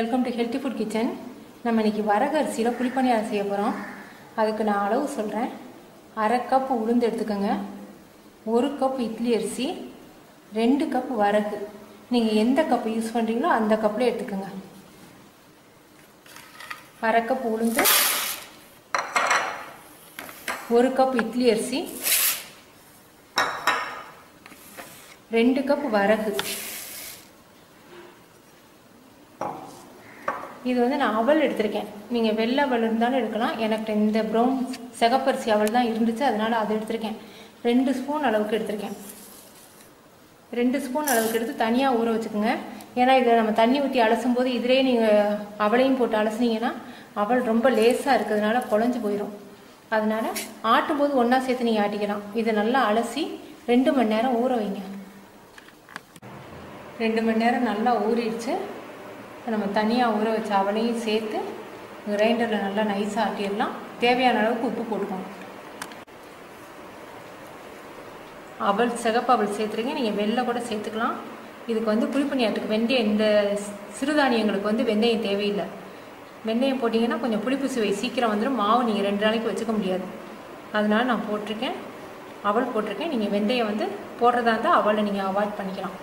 welcome to healthy food kitchen நம்ம இன்னைக்கு வரகு அரிசியில் புளிப்பணியாரம் செய்ய போகிறோம் அதுக்கு நான் அளவு சொல்கிறேன் அரை கப் உளுந்து எடுத்துக்கோங்க ஒரு கப் இட்லி அரிசி ரெண்டு கப் வரகு நீங்கள் எந்த கப் யூஸ் பண்ணுறீங்களோ அந்த கப்பில் எடுத்துக்கோங்க அரை கப் உளுந்து ஒரு கப் இட்லி அரிசி ரெண்டு கப் வரகு இது வந்து நான் அவல் எடுத்திருக்கேன் நீங்கள் வெள்ளை அவல் இருந்தாலும் எடுக்கலாம் எனக்கு இந்த ப்ரௌன் சிகப்பரிசி அவல் தான் இருந்துச்சு அதனால் அதை எடுத்திருக்கேன் ரெண்டு ஸ்பூன் அளவுக்கு எடுத்திருக்கேன் ரெண்டு ஸ்பூன் அளவுக்கு எடுத்து தனியாக ஊற வச்சுக்கோங்க ஏன்னா இதை நம்ம தண்ணி ஊற்றி அலசும் போது இதிலே நீங்கள் அவளையும் போட்டு அலசுனீங்கன்னா அவள் ரொம்ப லேசாக இருக்கிறதுனால குழஞ்சு போயிடும் அதனால ஆட்டும் போது ஒன்றா சேர்த்து நீங்கள் ஆட்டிக்கலாம் இதை நல்லா அலசி ரெண்டு மணி நேரம் ஊற வைங்க ரெண்டு மணி நேரம் நல்லா ஊறிடுச்சு நம்ம தனியாக ஊற வச்ச அவளையும் சேர்த்து கிரைண்டரில் நல்லா நைஸாக ஆட்டிடலாம் தேவையான அளவுக்கு உப்பு போட்டுக்கோங்க அவல் சிகப்பு அவல் சேர்த்துருங்க நீங்கள் வெள்ளை கூட சேர்த்துக்கலாம் இதுக்கு வந்து புளிப்பணியாட்டுக்கு வெந்தயம் இந்த சிறுதானியங்களுக்கு வந்து வெந்தயம் தேவையில்லை வெந்தயம் போட்டிங்கன்னா கொஞ்சம் புளிப்பு சுவை சீக்கிரம் வந்துடும் மாவு நீங்கள் ரெண்டு நாளைக்கு வச்சுக்க முடியாது அதனால நான் போட்டிருக்கேன் அவல் போட்டிருக்கேன் நீங்கள் வெந்தயம் வந்து போடுறதா இருந்தால் அவளை நீங்கள் அவாய்ட் பண்ணிக்கலாம்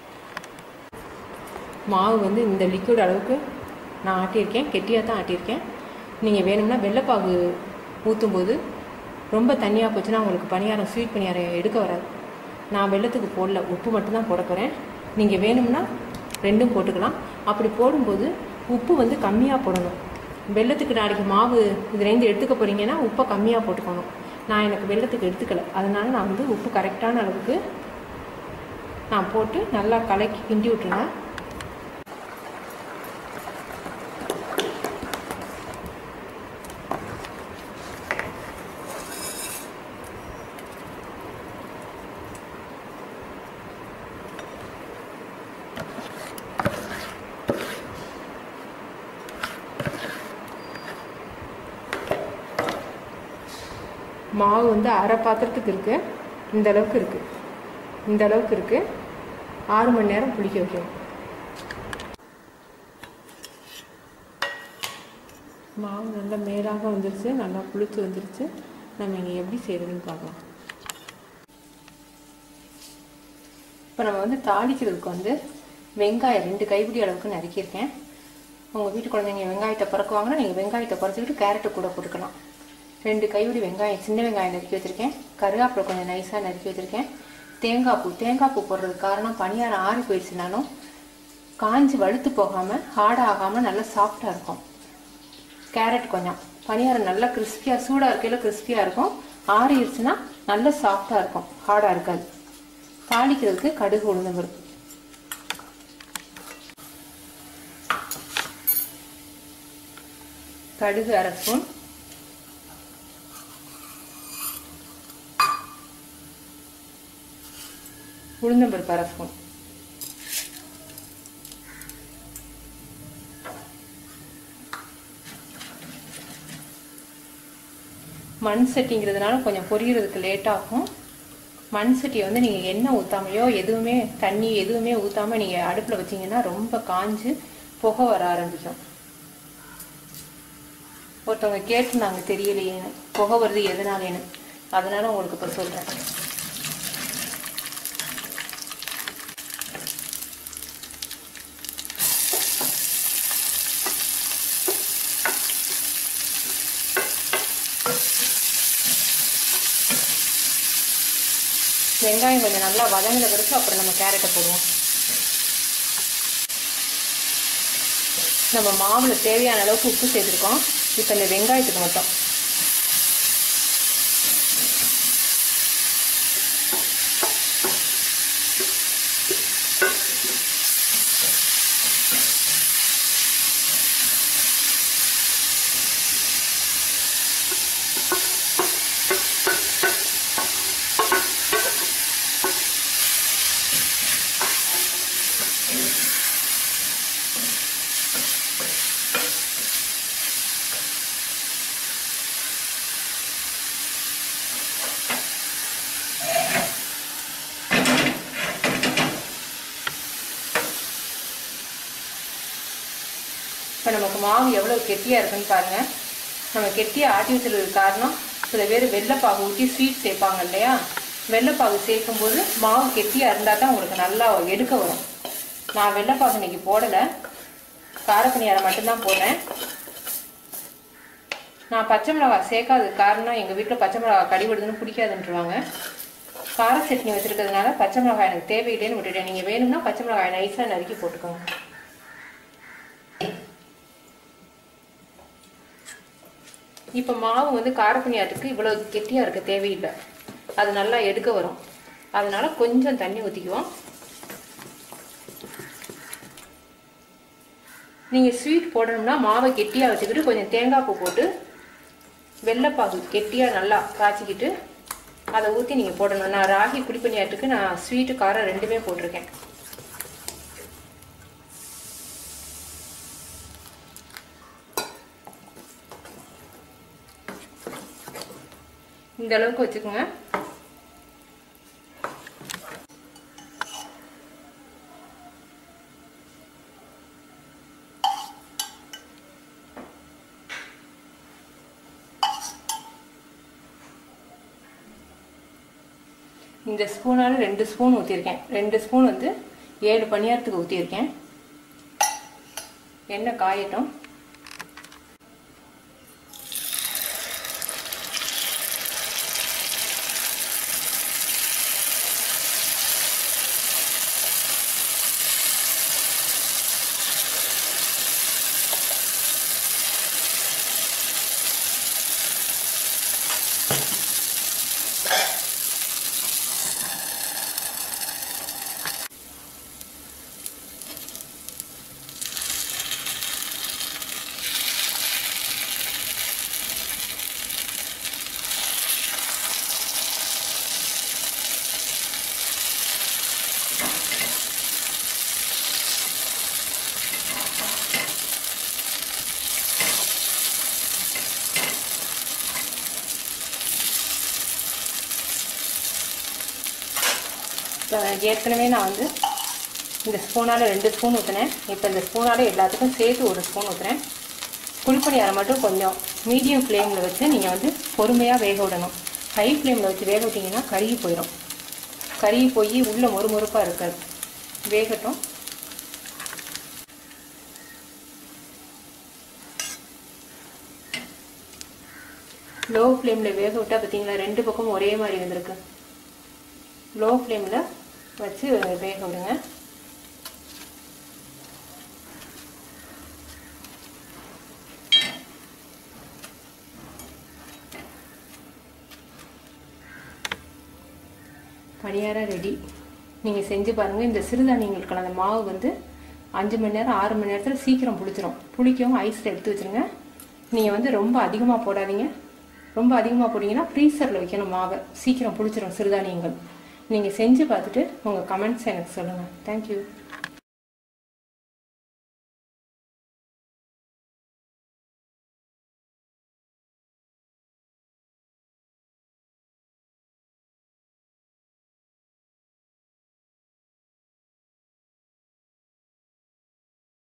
மாவு வந்து இந்த லிக்விட் அளவுக்கு நான் ஆட்டியிருக்கேன் கெட்டியாக தான் ஆட்டியிருக்கேன் நீங்கள் வேணும்னா வெள்ளைப்பாகு ஊற்றும்போது ரொம்ப தண்ணியாக போச்சுன்னா உங்களுக்கு பணியாரம் ஸ்வீட் பணியாரம் எடுக்க வராது நான் வெள்ளத்துக்கு போடல உப்பு மட்டும்தான் போட போகிறேன் நீங்கள் வேணும்னா ரெண்டும் போட்டுக்கலாம் அப்படி போடும்போது உப்பு வந்து கம்மியாக போடணும் வெள்ளத்துக்கு நாளைக்கு மாவு இதுலேருந்து எடுத்துக்க போகிறீங்கன்னா உப்பை கம்மியாக போட்டுக்கணும் நான் எனக்கு வெள்ளத்துக்கு எடுத்துக்கல அதனால நான் வந்து உப்பு கரெக்டான அளவுக்கு நான் போட்டு நல்லா கலக்கி கிண்டி விட்டுருங்க மாவு வந்து அரை பாத்திரத்துக்கு இருக்குது இந்த அளவுக்கு இருக்குது இந்த அளவுக்கு இருக்குது ஆறு மணி நேரம் புளிக்க வைக்கணும் மாவு நல்லா மேலாக வந்துருச்சு நல்லா புளிச்சு வந்துருச்சு நம்ம இங்கே எப்படி செய்யறதுன்னு பார்க்கலாம் இப்போ நம்ம வந்து தாளிக்கிறதுக்கு வந்து வெங்காயம் ரெண்டு கைப்பிடி அளவுக்கு நறுக்கியிருக்கேன் உங்கள் வீட்டு குழந்தைங்க வெங்காயத்தை பிறக்குவாங்கன்னா நீங்கள் வெங்காயத்தை குறைச்சிக்கிட்டு கேரட்டு கூட போட்டுக்கலாம் ரெண்டு கைப்பிடி வெங்காயம் சின்ன வெங்காயம் நறுக்கி வச்சுருக்கேன் கருவேப்பிலை கொஞ்சம் நைஸாக நறுக்கி வச்சுருக்கேன் தேங்காய் பூ தேங்காய் பூ போடுறதுக்கு காரணம் பனியாரம் ஆறி போயிடுச்சுனாலும் காஞ்சி வழுத்து போகாமல் ஹார்ட் ஆகாமல் நல்லா சாஃப்டாக இருக்கும் கேரட் கொஞ்சம் பனியாரம் நல்லா கிறிஸ்பியாக சூடாக இருக்கையில் கிறிஸ்பியாக இருக்கும் ஆறிடுச்சுன்னா நல்லா சாஃப்டாக இருக்கும் ஹார்டாக இருக்காது தாளிக்கிறதுக்கு கடுகு உளுந்தம் பருப்பு கடுகு அரை ஸ்பூன் உளுந்தம்பருப்பு அரை ஸ்பூன் மண் சட்டிங்கிறதுனால கொஞ்சம் பொரியறதுக்கு லேட் ஆகும் மண் சட்டியை வந்து நீங்கள் எண்ணெய் ஊற்றாமையோ எதுவுமே தண்ணி எதுவுமே ஊற்றாமல் நீங்கள் அடுப்பில் வச்சிங்கன்னா ரொம்ப காஞ்சு புகை வர ஆரம்பிச்சோம் ஒருத்தவங்க கேட்டுருந்தாங்க தெரியலையேன்னு புகை வருது எதனாலேன்னு அதனால உங்களுக்கு இப்போ சொல்கிறேன் வெங்காயம் கொஞ்சம் நல்லா வதங்கின பிறகு அப்புறம் நம்ம கேரட்டை போடுவோம் நம்ம மாவில் தேவையான அளவுக்கு உப்பு சேர்த்துருக்கோம் இப்போ இந்த வெங்காயத்துக்கு மட்டும் மாவு எவ்வளோ கெட்டியாக இருக்குன்னு பாருங்கள் நம்ம கெட்டியாக ஆட்டி வச்சுருக்க காரணம் சில பேர் வெள்ளைப்பாகு ஊற்றி ஸ்வீட் சேர்ப்பாங்க இல்லையா வெள்ளைப்பாகு சேர்க்கும்போது மாவு கெட்டியாக இருந்தால் தான் உங்களுக்கு நல்லா எடுக்க வரும் நான் வெள்ளைப்பாகு இன்னைக்கு போடலை காரப்பணியாரம் மட்டும்தான் போடுறேன் நான் பச்சை மிளகாய் சேர்க்காத காரணம் எங்கள் வீட்டில் பச்சை மிளகாய் கடிபடுதுன்னு பிடிக்காதுன்றவாங்க கார சட்னி வச்சுருக்கிறதுனால பச்சை மிளகாய் எனக்கு தேவையில்லைன்னு விட்டுட்டேன் நீங்கள் வேணும்னா பச்சை மிளகாய் நைஸாக நறுக்கி போட்டுக்கோங்க இப்போ மாவு வந்து காரப்பணியாட்டுக்கு இவ்வளோ கெட்டியாக இருக்க தேவையில்லை அது நல்லா எடுக்க வரும் அதனால கொஞ்சம் தண்ணி ஊற்றிக்குவோம் நீங்கள் ஸ்வீட் போடணும்னா மாவை கெட்டியாக வச்சுக்கிட்டு கொஞ்சம் தேங்காய் பூ போட்டு வெள்ளைப்பாகு கெட்டியாக நல்லா காய்ச்சிக்கிட்டு அதை ஊற்றி நீங்கள் போடணும் நான் ராகி குடிப்பணியாட்டுக்கு நான் ஸ்வீட்டு காரம் ரெண்டுமே போட்டிருக்கேன் இந்த அளவுக்கு வச்சுக்கோங்க இந்த ஸ்பூனால் ரெண்டு ஸ்பூன் ஊற்றிருக்கேன் ரெண்டு ஸ்பூன் வந்து ஏழு பணியாரத்துக்கு ஊற்றிருக்கேன் எண்ணெய் காயட்டும் இப்போ ஏற்கனவே நான் வந்து இந்த ஸ்பூனால் ரெண்டு ஸ்பூன் ஊற்றினேன் இப்போ இந்த ஸ்பூனால் எல்லாத்துக்கும் சேர்த்து ஒரு ஸ்பூன் ஊற்றுறேன் குழிப்பணியாரம் மட்டும் கொஞ்சம் மீடியம் ஃப்ளேமில் வச்சு நீங்கள் வந்து பொறுமையாக வேக விடணும் ஹை ஃப்ளேமில் வச்சு வேக விட்டிங்கன்னா கருகி போயிடும் கருகி போய் உள்ளே மொறுமொறுப்பாக இருக்காது வேகட்டும் லோ ஃப்ளேமில் வேக விட்டால் பார்த்தீங்களா ரெண்டு பக்கமும் ஒரே மாதிரி வந்திருக்கு லோ ஃப்ளேமில் வச்சு வேக விடுங்க பணியாரம் ரெடி நீங்கள் செஞ்சு பாருங்கள் இந்த சிறுதானியங்கள் கலந்த மாவு வந்து அஞ்சு மணி நேரம் ஆறு மணி நேரத்தில் சீக்கிரம் புளிச்சிரும் புளிக்கவும் ஐஸில் எடுத்து வச்சுருங்க நீங்கள் வந்து ரொம்ப அதிகமாக போடாதீங்க ரொம்ப அதிகமாக போட்டிங்கன்னா ஃப்ரீசரில் வைக்கணும் மாவை சீக்கிரம் புளிச்சிரும் சிறுதானியங்கள் நீங்கள் செஞ்சு பார்த்துட்டு உங்கள் கமெண்ட்ஸ் எனக்கு சொல்லுங்கள் தேங்க்யூ